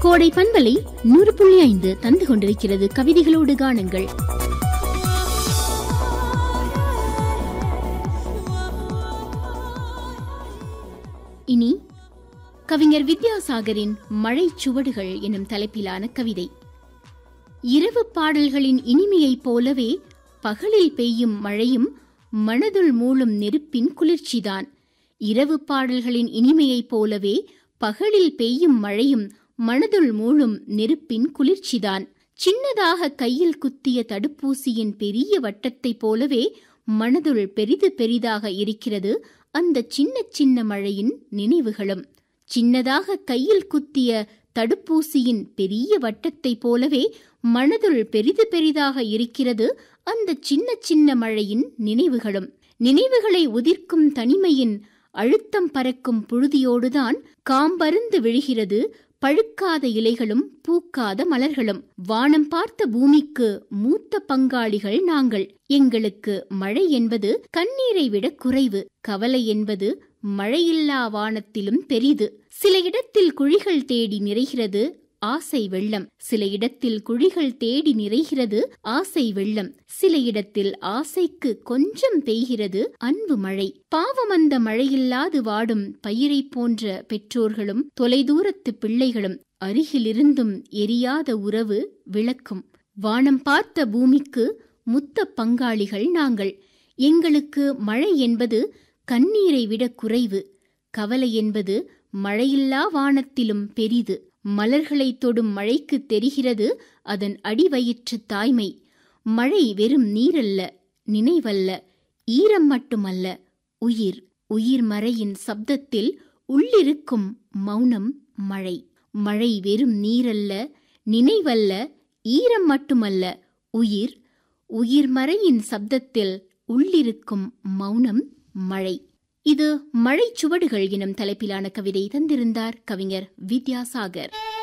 கோடை பண்பலை நூறு புள்ளி ஐந்து தந்து கொண்டிருக்கிறது கவிதைகளோடு காணுங்கள் இனி கவிஞர் வித்யாசாகரின் மழை சுவடுகள் எனும் தலைப்பிலான கவிதை இரவு பாடல்களின் இனிமையைப் போலவே பகலில் பெய்யும் மழையும் மனதுள் மூளும் நெருப்பின் குளிர்ச்சிதான் இரவு பாடல்களின் இனிமையைப் போலவே பகலில் பெய்யும் மழையும் மனதுள் மூளும் நெருப்பின் குளிர்ச்சிதான் சின்னதாக கையில் குத்திய தடுப்பூசியின் பெரிய வட்டத்தைப் போலவே மனதுள் பெரிது பெரிதாக இருக்கிறது அந்த சின்ன சின்ன மழையின் நினைவுகளும் சின்னதாக கையில் குத்திய தடுப்பூசியின் பெரிய வட்டத்தைப் போலவே மனதுள் பெரிது பெரிதாக இருக்கிறது அந்த சின்ன சின்ன மழையின் நினைவுகளும் நினைவுகளை உதிர்க்கும் தனிமையின் அழுத்தம் பறக்கும் புழுதியோடுதான் காம்பருந்து விழுகிறது பழுக்காத இலைகளும் பூக்காத மலர்களும் வானம் பார்த்த பூமிக்கு மூத்த பங்காளிகள் நாங்கள் எங்களுக்கு மழை என்பது கண்ணீரை விட குறைவு கவலை என்பது மழையில்லா வானத்திலும் பெரிது சில இடத்தில் குழிகள் தேடி நிறைகிறது ஆசை வெள்ளம் சில இடத்தில் குழிகள் தேடி நிறைகிறது ஆசை வெள்ளம் சில இடத்தில் ஆசைக்கு கொஞ்சம் பெய்கிறது அன்பு மழை பாவம் அந்த மழையில்லாது வாடும் பயிரை போன்ற பெற்றோர்களும் தொலைதூரத்து பிள்ளைகளும் அருகிலிருந்தும் எரியாத உறவு விளக்கும் வானம் பார்த்த பூமிக்கு முத்த பங்காளிகள் நாங்கள் எங்களுக்கு மழை என்பது கண்ணீரை விட குறைவு கவலை என்பது மழையில்லா வானத்திலும் பெரிது மலர்களை தொடும் மழைக்கு தெரிகிறது அதன் அடிவயிற்று தாய்மை மழை வெறும் நீரல்ல நினைவல்ல ஈரம் மட்டுமல்ல உயிர் உயிர் மறையின் சப்தத்தில் உள்ளிருக்கும் மௌனம் மழை மழை வெறும் நீரல்ல நினைவல்ல ஈரம் மட்டுமல்ல உயிர் உயிர் மறையின் சப்தத்தில் உள்ளிருக்கும் மௌனம் மழை இது மழை சுவடுகள் எனும் தலைப்பிலான கவிதை தந்திருந்தார் கவிஞர் வித்யாசாகர்